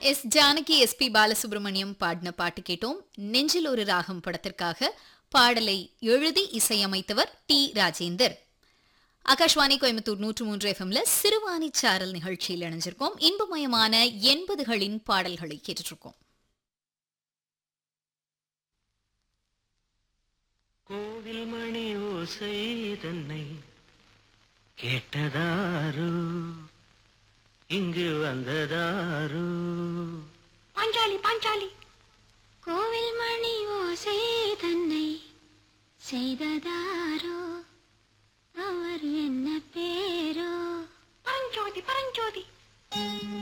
S Janaki SP Balasubramaniam பாடின பாட்டு கேட்டோம் நெஞ்சில் ஒரு ராகம் படத்திற்காக பாடலை எழுதி இசையமைத்தவர் டி ராஜேந்தர் ஆகாஷ்வாணி கோயம்புத்தூர் நூற்று மூன்று எஃப்எம்ல சிறுவாணி சாரல் நிகழ்ச்சியில் இணைஞ்சிருக்கோம் இன்பமயமான எண்பதுகளின் பாடல்களை கேட்டுட்டு இருக்கோம் கோவில் மணி ஓசை தன்னை கேட்டதாரு இங்கு வந்ததாரு பாஞ்சாலி பாஞ்சாலி கோவில் மணி ஓசை தன்னை செய்ததாரோ அவர் என்ன பேரோ பரஞ்சோதி பரஞ்சோதி